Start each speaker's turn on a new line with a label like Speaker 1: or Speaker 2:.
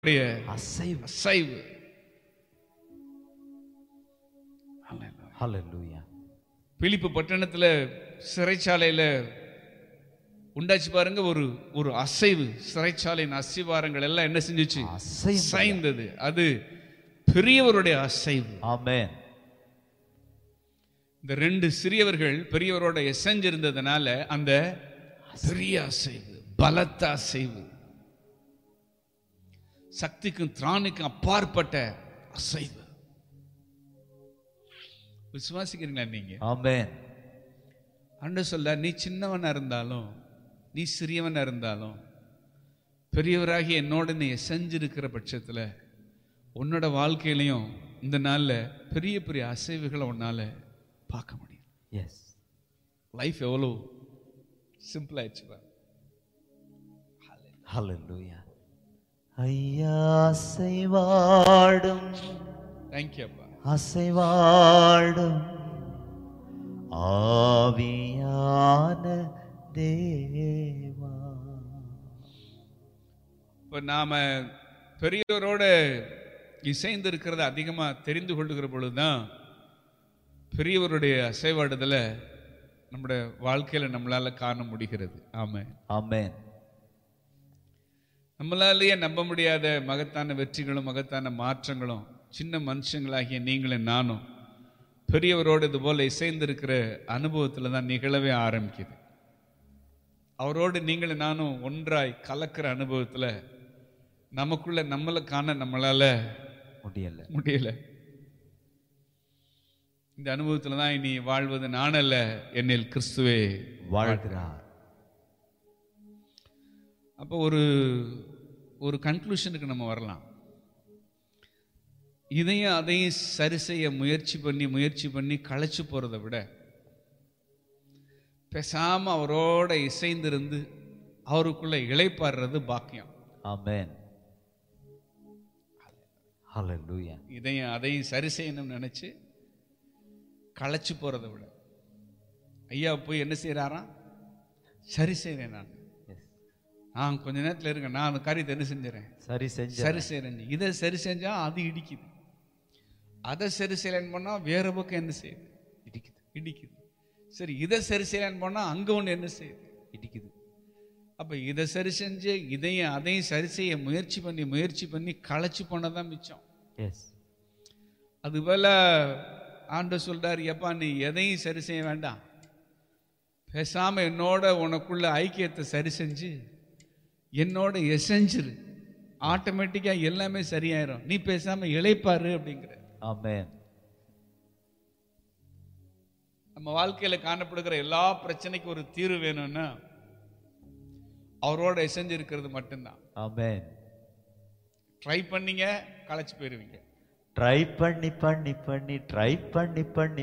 Speaker 1: உடைய
Speaker 2: அசைவு
Speaker 1: அசைவு
Speaker 2: ஹalleluya
Speaker 1: பிலிப்பு பட்டணத்துல சிறைச்சாலையில உண்டாச்சு பாருங்க ஒரு ஒரு அசைவு சிறைச்சாலையின் அசிவாரங்கள் எல்லாம் என்ன செஞ்சுச்சு
Speaker 2: அசைவு
Speaker 1: சாய்ந்தது அது பெரியவருடைய அசைவு
Speaker 2: ஆமென்
Speaker 1: இந்த ரெண்டு சிறியவர்கள் பெரியவரோட எசைஞ்சிருந்ததுனால அந்த பெரிய அசைவு பலத்த அசைவு சக்திக்கும் திராணிக்கும் அப்பாற்பட்ட அசைவு விசுவாசிக்கிறீங்களா நீங்க
Speaker 2: ஆமென்
Speaker 1: அன்று சொல்ல நீ சின்னவனா இருந்தாலும் நீ சிறியவனா இருந்தாலும் பெரியவராகி என்னோட நீ செஞ்சிருக்கிற பட்சத்துல உன்னோட வாழ்க்கையிலையும் இந்த நாள்ல பெரிய பெரிய அசைவுகளை உன்னால பார்க்க முடியும்
Speaker 2: எஸ்
Speaker 1: லைஃப் எவ்வளோ சிம்பிளாயிடுச்சு பாரு.
Speaker 2: ஹalleluya ஐயா அசைவாடும்
Speaker 1: Thank you அப்பா
Speaker 2: அசைவாடும் ஆவியான தேவா
Speaker 1: இப்போ நாம பெரியவரோட இசைந்து இருக்கிறத அதிகமா தெரிந்து கொள்ளுகிற பொழுதுதான் பெரியவருடைய அசைவாடுதலை நம்முடைய வாழ்க்கையில நம்மளால காண முடிகிறது ஆமா
Speaker 2: ஆமென்
Speaker 1: நம்மளாலேயே நம்ப முடியாத மகத்தான வெற்றிகளும் மகத்தான மாற்றங்களும் சின்ன மனுஷங்களாகிய நீங்களும் நானும் பெரியவரோடு இது போல இசைந்திருக்கிற அனுபவத்தில் தான் நிகழவே ஆரம்பிக்குது அவரோடு நீங்களும் நானும் ஒன்றாய் கலக்கிற அனுபவத்தில் நமக்குள்ள நம்மளை காண நம்மளால
Speaker 2: முடியல
Speaker 1: முடியல இந்த அனுபவத்தில் தான் இனி வாழ்வது நானல்ல என்னில் கிறிஸ்துவே
Speaker 2: வாழ்கிறார்
Speaker 1: அப்போ ஒரு ஒரு கன்க்ளூஷனுக்கு நம்ம வரலாம் இதையும் அதையும் சரி செய்ய முயற்சி பண்ணி முயற்சி பண்ணி களைச்சு போறதை விட பேசாம அவரோட இசைந்திருந்து அவருக்குள்ள இளைப்பாடுறது பாக்கியம்
Speaker 2: ஆமென் ஹalleluya
Speaker 1: இதையும் அதையும் சரி செய்யணும்னு நினைச்சு களைச்சு போறதை விட ஐயா போய் என்ன செய்யறாராம் சரி செய்றேன் நான்
Speaker 2: எஸ்
Speaker 1: நான் கொஞ்ச நேரத்தில் இருக்கேன் நான் அந்த காரியத்தை என்ன செஞ்சுறேன்
Speaker 2: சரி செஞ்ச
Speaker 1: சரி செய்யறேன் இதை சரி செஞ்சா அது இடிக்குது அதை சரி செய்யலன்னு பண்ணா வேற பக்கம் என்ன செய்யுது
Speaker 2: இடிக்குது
Speaker 1: இடிக்குது சரி இதை சரி செய்யலன்னு பண்ணா அங்க ஒண்ணு என்ன செய்யுது
Speaker 2: இடிக்குது
Speaker 1: அப்ப இதை சரி செஞ்சு இதையும் அதையும் சரி செய்ய முயற்சி பண்ணி முயற்சி பண்ணி களைச்சு போனதான் மிச்சம்
Speaker 2: எஸ்
Speaker 1: அதுபோல ஆண்டு சொல்றாரு எப்பா நீ எதையும் சரி செய்ய வேண்டாம் பேசாம என்னோட உனக்குள்ள ஐக்கியத்தை சரி செஞ்சு என்னோட எசைஞ்சிரு ஆட்டோமேட்டிக்கா எல்லாமே சரியாயிரும் நீ பேசாம இளைப்பாரு அப்படிங்கிற
Speaker 2: ஆமென்
Speaker 1: நம்ம வாழ்க்கையில காணப்படுகிற எல்லா பிரச்சனைக்கும் ஒரு தீர்வு வேணும்னா அவரோட எசைஞ்சு இருக்கிறது மட்டும்தான்
Speaker 2: ஆமென்
Speaker 1: ட்ரை பண்ணீங்க களைச்சு போயிருவீங்க
Speaker 2: ட்ரை பண்ணி பண்ணி பண்ணி ட்ரை பண்ணி பண்ணி